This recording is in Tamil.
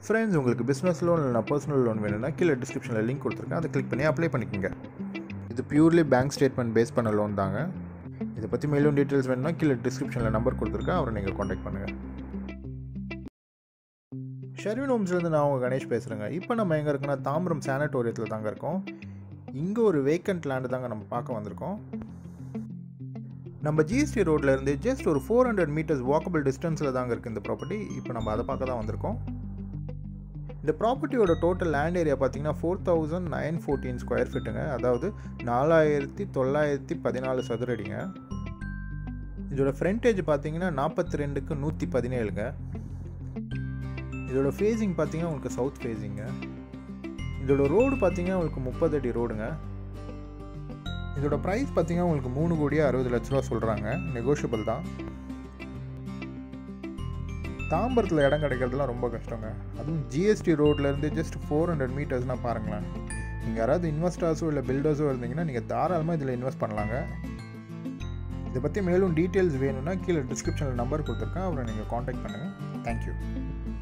ஃப்ரெண்ட்ஸ் உங்களுக்கு பிஸ்னஸ் லோன் இல்லைனா பர்சனல் லோன் வேணும்னா கீழே டிஸ்கிரிப்ஷனில் லிங்க் கொடுத்துருக்கேன் அதை கிளிக் பண்ணி அப்ளை பண்ணிக்கோங்க இது பியூர்லி பேங்க் ஸ்டேட்மெண்ட் பேஸ் பண்ண லோன் தாங்க இதை பற்றி மேலும் டீட்டெயில்ஸ் வேணும்னா கீழே டிஸ்கிரிப்ஷனில் நம்பர் கொடுத்துருக்கேன் அவரை நீங்கள் காண்டாக்ட் பண்ணுங்கள் ஷெர்வின் ஹோம்ஸ்லேருந்து நான் உங்கள் கணேஷ் பேசுகிறேங்க இப்போ நம்ம எங்கே இருக்கோன்னா தாம்பரம் சானட்டோரியத்தில் தாங்க இருக்கோம் இங்கே ஒரு வேக்கண்ட் லேண்டு தாங்க நம்ம பார்க்க வந்திருக்கோம் நம்ம ஜிஎஸ்டி ரோட்ல இருந்து ஜஸ்ட் ஒரு ஃபோர் ஹண்ட்ரட் மீட்டர்ஸ் வாக்கபிள் டிஸ்டன்ஸில் தாங்க இருக்குது இந்த ப்ராப்பர்ட்டி இப்போ நம்ம அதை பார்க்க தான் வந்திருக்கோம் இந்த ப்ராப்பர்ட்டியோட டோட்டல் லேண்ட் ஏரியா பார்த்தீங்கன்னா four thousand nine fourteen square ஃபீட்டுங்க அதாவது நாலாயிரத்தி தொள்ளாயிரத்தி பதினாலு சதுரடிங்க இதோட ஃப்ரண்டேஜ் பார்த்தீங்கன்னா நாற்பத்தி ரெண்டுக்கு நூற்றி பதினேழுங்க இதோட ஃபேஸிங் பார்த்தீங்கன்னா உங்களுக்கு சவுத் ஃபேஸிங்க இதோட ரோடு பார்த்தீங்கன்னா உங்களுக்கு முப்பது அடி ரோடுங்க இதோட ப்ரைஸ் பார்த்தீங்கன்னா உங்களுக்கு மூணு கோடியே அறுபது லட்ச ரூபா சொல்கிறாங்க நெகோஷியபிள் தான் தாம்பரத்தில் இடம் கிடைக்கிறதுலாம் ரொம்ப கஷ்டங்க அதுவும் ஜிஎஸ்டி ரோட்லேருந்து ஜஸ்ட் ஃபோர் ஹண்ட்ரட் மீட்டர்ஸ்னால் பாருங்களேன் நீங்கள் யாராவது இன்வெஸ்டர்ஸோ இல்லை பில்டர்ஸோ இருந்தீங்கன்னா நீங்கள் தாராளமாக இதில் இன்வெஸ்ட் பண்ணலாங்க இதை பற்றி மேலும் டீட்டெயில்ஸ் வேணும்னா கீழே டிஸ்கிரிப்ஷனில் நம்பர் கொடுத்துருக்கேன் அவரை நீங்கள் காண்டாக்ட் பண்ணுங்கள் தேங்க்யூ